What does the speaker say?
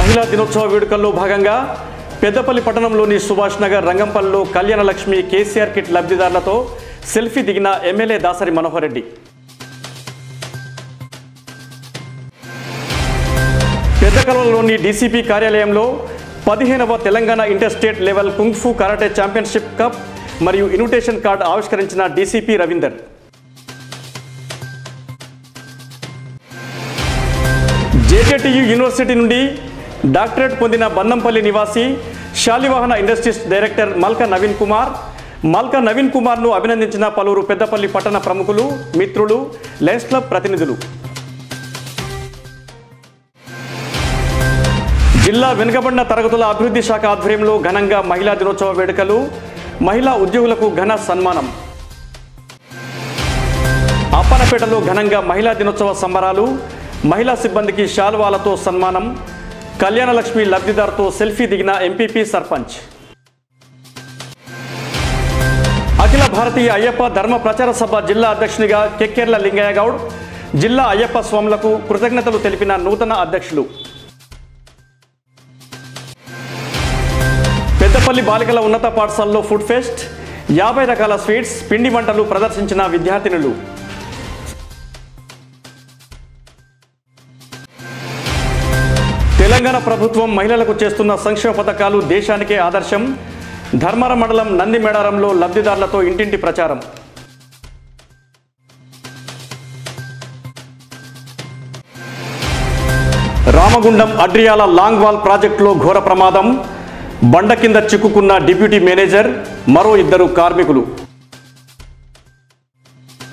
మహిళా దినోత్సవ వేడుకల్లో భాగంగా పెద్దపల్లి పట్టణంలోని సుభాష్ నగర్ రంగంపల్లిలో కళ్యాణ లక్ష్మి కేసీఆర్ కిట్ లబ్ధిదారులతో సెల్ఫీ దిగిన ఎమ్మెల్యే దాసరి మనోహర్ రెడ్డి పెద్దకలలోని డీసీపీ కార్యాలయంలో పదిహేనవ Telangana inter state level kung fu karate championship cup మరియు ఇన్విటేషన్ కార్డు ఆవిష్కరించిన డీసీపీ రవీందర్ జేజేటీయు యూనివర్సిటీ నుండి డాక్టరేట్ పొందిన బందంపల్లి నివాసి శాలివాహన ఇండస్ట్రీస్ డైరెక్టర్ మల్క నవీన్ కుమార్ మల్క నవీన్ కుమార్ను అభినందించిన పలువురు పెద్దపల్లి పట్టణ ప్రముఖులు మిత్రులు లయన్స్ క్లబ్ ప్రతినిధులు జిల్లా వెనుకబడిన తరగతుల అభివృద్ధి శాఖ ఆధ్వర్యంలో ఘనంగా మహిళా దినోత్సవ వేడుకలు మహిళా ఉద్యోగులకు ఘన సన్మానం అప్పనపేటలో ఘనంగా మహిళా దినోత్సవ సంబరాలు మహిళా సిబ్బందికి శాల్వాలతో సన్మానం కళ్యాణలక్ష్మి లబ్ధిదారుతో సెల్ఫీ దిగిన ఎంపీపీ సర్పంచ్ అఖిల భారతీయ అయ్యప్ప ధర్మ ప్రచార సభ జిల్లా అధ్యక్షునిగా కెక్కెర్ల లింగయ్య గౌడ్ జిల్లా అయ్యప్ప స్వాములకు కృతజ్ఞతలు తెలిపిన నూతన అధ్యక్షులు పెద్దపల్లి బాలికల ఉన్నత పాఠశాలలో ఫుడ్ ఫెస్ట్ యాభై రకాల స్వీట్స్ పిండి వంటలు ప్రదర్శించిన విద్యార్థినులు తెలంగాణ ప్రభుత్వం మహిళలకు చేస్తున్న సంక్షేమ పథకాలు దేశానికే ఆదర్శం ధర్మవరం మండలం నంది మేడారంలో లబ్ధిదారులతో ఇంటింటి ప్రచారం రామగుండం అడ్రియాల లాంగ్ వాల్ ప్రాజెక్టులో ఘోర ప్రమాదం బండ కింద చిక్కుకున్న డిప్యూటీ మేనేజర్ మరో ఇద్దరు కార్మికులు